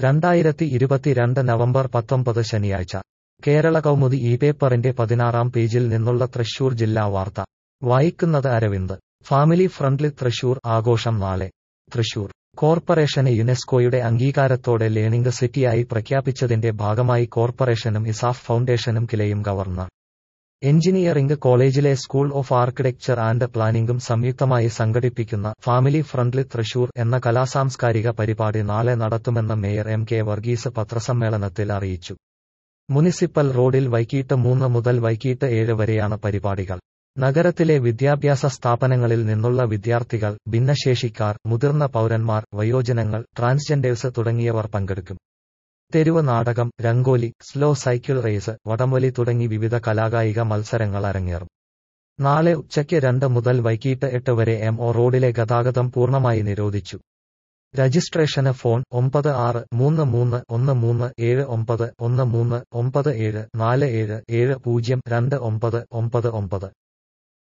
രണ്ടായിരത്തി ഇരുപത്തിരണ്ട് നവംബർ പത്തൊമ്പത് ശനിയാഴ്ച കേരള കൗമുദി ഈ പേപ്പറിന്റെ പതിനാറാം പേജിൽ നിന്നുള്ള തൃശൂർ ജില്ലാ വാർത്ത വായിക്കുന്നത് അരവിന്ദ് ഫാമിലി ഫ്രണ്ട്ലി തൃശൂർ ആഘോഷം നാളെ തൃശൂർ കോർപ്പറേഷനെ യുനെസ്കോയുടെ അംഗീകാരത്തോടെ ലേണിംഗ് സിറ്റിയായി പ്രഖ്യാപിച്ചതിന്റെ ഭാഗമായി കോർപ്പറേഷനും ഇസാഫ് ഫൗണ്ടേഷനും കിലയും ഗവർണർ എഞ്ചിനീയറിംഗ് കോളേജിലെ സ്കൂൾ ഓഫ് ആർക്കിടെക്ചർ ആൻഡ് പ്ലാനിംഗും സംയുക്തമായി സംഘടിപ്പിക്കുന്ന ഫാമിലി ഫ്രണ്ട്ലി തൃശൂർ എന്ന കലാസാംസ്കാരിക പരിപാടി നാളെ നടത്തുമെന്ന് മേയർ എം കെ വർഗീസ് പത്രസമ്മേളനത്തിൽ അറിയിച്ചു മുനിസിപ്പൽ റോഡിൽ വൈകിട്ട് മൂന്ന് മുതൽ വൈകിട്ട് ഏഴ് വരെയാണ് പരിപാടികൾ നഗരത്തിലെ വിദ്യാഭ്യാസ സ്ഥാപനങ്ങളിൽ നിന്നുള്ള വിദ്യാർത്ഥികൾ ഭിന്നശേഷിക്കാർ മുതിർന്ന പൗരന്മാർ വയോജനങ്ങൾ ട്രാൻസ്ജെൻഡേഴ്സ് തുടങ്ങിയവർ പങ്കെടുക്കും തെരുവ് നാടകം രംഗോലി സ്ലോ സൈക്കിൾ റേസ് വടംവലി തുടങ്ങി വിവിധ കലാകായിക മത്സരങ്ങൾ അരങ്ങേറും നാളെ ഉച്ചയ്ക്ക് രണ്ട് മുതൽ വൈകിട്ട് എട്ട് വരെ എം ഒ റോഡിലെ ഗതാഗതം പൂർണ്ണമായി നിരോധിച്ചു രജിസ്ട്രേഷന് ഫോൺ ഒമ്പത് ആറ് മൂന്ന് മൂന്ന് ഒന്ന് മൂന്ന് ഏഴ് ഒമ്പത് ഒന്ന് മൂന്ന് ഒമ്പത് ഏഴ് നാല് ഏഴ് ഏഴ് പൂജ്യം രണ്ട് ഒമ്പത് ഒമ്പത് ഒമ്പത്